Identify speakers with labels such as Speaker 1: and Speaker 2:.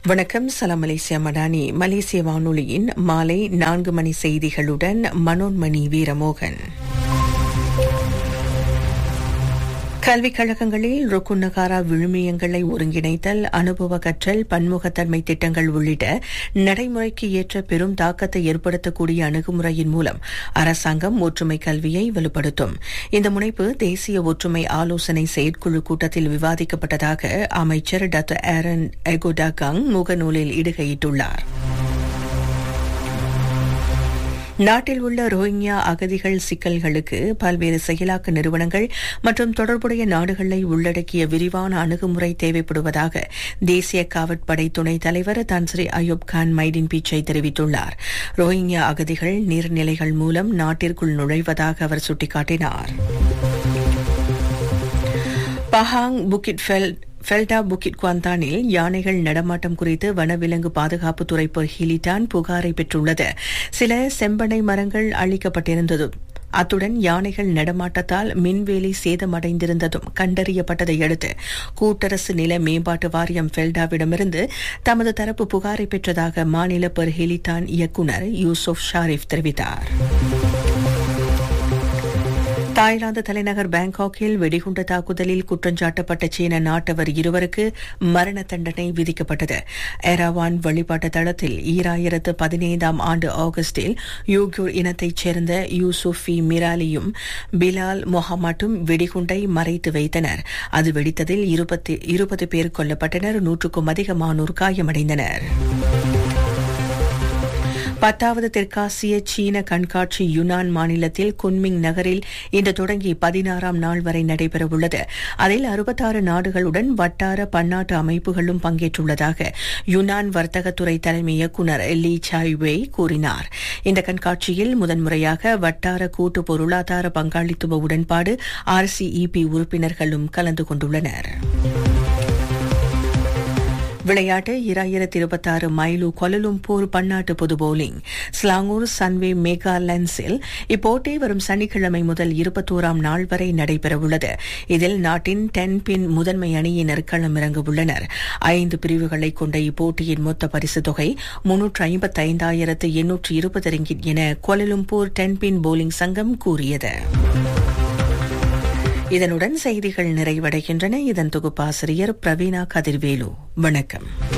Speaker 1: வணக்கம் சலாம் மலேசியா மடானி மலேசிய வானொலியின் மாலை நான்கு மணி செய்திகளுடன் மனோன்மணி வீரமோகன் கல்விக் கழகங்களில் ருக்குன் நகாரா விழுமியங்களை ஒருங்கிணைத்தல் அனுபவ கற்றல் பன்முகத்தன்மை திட்டங்கள் உள்ளிட்ட நடைமுறைக்கு ஏற்ற பெரும் தாக்கத்தை ஏற்படுத்தக்கூடிய அணுகுமுறையின் மூலம் அரசாங்கம் ஒற்றுமை கல்வியை வலுப்படுத்தும் இந்த முனைப்பு தேசிய ஒற்றுமை ஆலோசனை செயற்குழு கூட்டத்தில் விவாதிக்கப்பட்டதாக அமைச்சர் டாக்டர் ஆரன் எகோடாகாங் முகநூலில் இடுகையிட்டுள்ளார் நாட்டில் உள்ள ரோஹிங்யா அகதிகள் சிக்கல்களுக்கு பல்வேறு செயலாக்க நிறுவனங்கள் மற்றும் தொடர்புடைய நாடுகளை உள்ளடக்கிய விரிவான அணுகுமுறை தேவைப்படுவதாக தேசிய காவற்படை துணைத் தலைவர் தன்ஸ்ரீ அயூப் கான் மைடின் பீச்சை தெரிவித்துள்ளார் ரோஹிங்யா அகதிகள் நீர்நிலைகள் மூலம் நாட்டிற்குள் நுழைவதாக அவர் சுட்டிக்காட்டினார் Pahang Bukit Fel Felda Bukit குவாந்தானில் யானைகள் நடமாட்டம் குறித்து வனவிலங்கு பாதுகாப்புத்துறை ஹிலிட்டான் புகாரை பெற்றுள்ளது சில செம்பனை மரங்கள் அழிக்கப்பட்டிருந்ததும் அத்துடன் யானைகள் நடமாட்டத்தால் மின்வேலி சேதமடைந்திருந்ததும் கண்டறியப்பட்டதை அடுத்து கூட்டரசு நில மேம்பாட்டு வாரியம் ஃபெல்டாவிடமிருந்து தமது தரப்பு புகாரை பெற்றதாக மாநில பெர்ஹெலிட்டான் இயக்குநர் யூசுப் ஷாரிஃப் தெரிவித்தார் தாய்லாந்து தலைநகர் பாங்காக்கில் வெடிகுண்டு தாக்குதலில் குற்றஞ்சாட்டப்பட்ட சீன நாட்டவர் இருவருக்கு மரண தண்டனை விதிக்கப்பட்டது எராவான் வழிபாட்டு தளத்தில் ஈராயிரத்து பதினைந்தாம் ஆண்டு ஆகஸ்டில் யூக்யூர் இனத்தைச் சேர்ந்த யூசுஃபி மிராலியும் பிலால் மொஹமாட்டும் வெடிகுண்டை மறைத்து வைத்தனர் அது வெடித்ததில் இருபது பேர் கொல்லப்பட்டனர் நூற்றுக்கும் அதிகமானோர் காயமடைந்தனர் பத்தாவது தெற்காசிய சீன கண்காட்சி யுனான் மாநிலத்தில் குன்மிங் நகரில் இன்று தொடங்கி பதினாறாம் நாள் வரை நடைபெறவுள்ளது அதில் அறுபத்தாறு நாடுகளுடன் வட்டார பன்னாட்டு அமைப்புகளும் பங்கேற்றுள்ளதாக யுனான் வர்த்தகத்துறை தலைமை இயக்குநர் லீ சாய் வெய் கூறினார் இந்த கண்காட்சியில் முதன்முறையாக வட்டார கூட்டு பொருளாதார பங்காளித்துவ உடன்பாடு ஆர்சிஇபி உறுப்பினர்களும் கலந்து கொண்டுள்ளனர் விளையாட்டு இராயிரத்தி இருபத்தாறு மைலு கொலலும்பூர் பன்னாட்டு பொது பவுலிங் ஸ்லாங்கூர் சன்வே மேகா லென்ஸில் இப்போட்டி வரும் சனிக்கிழமை முதல் இருபத்தோராம் நாள் வரை நடைபெறவுள்ளது இதில் நாட்டின் டென் பின் முதன்மை அணியினர் களமிறங்க உள்ளனர் ஐந்து பிரிவுகளை கொண்ட இப்போட்டியின் மொத்த பரிசு தொகை முன்னூற்று ஐம்பத்தைந்தாயிரத்து எண்ணூற்று இருபது ரிங்கிட் என கொலலும்பூர் டென் பின் போலிங் சங்கம் கூறியது இதனுடன் செய்திகள் நிறைவடைகின்றன இதன் தொகுப்பாசிரியர் பிரவீணா கதிர்வேலு வணக்கம்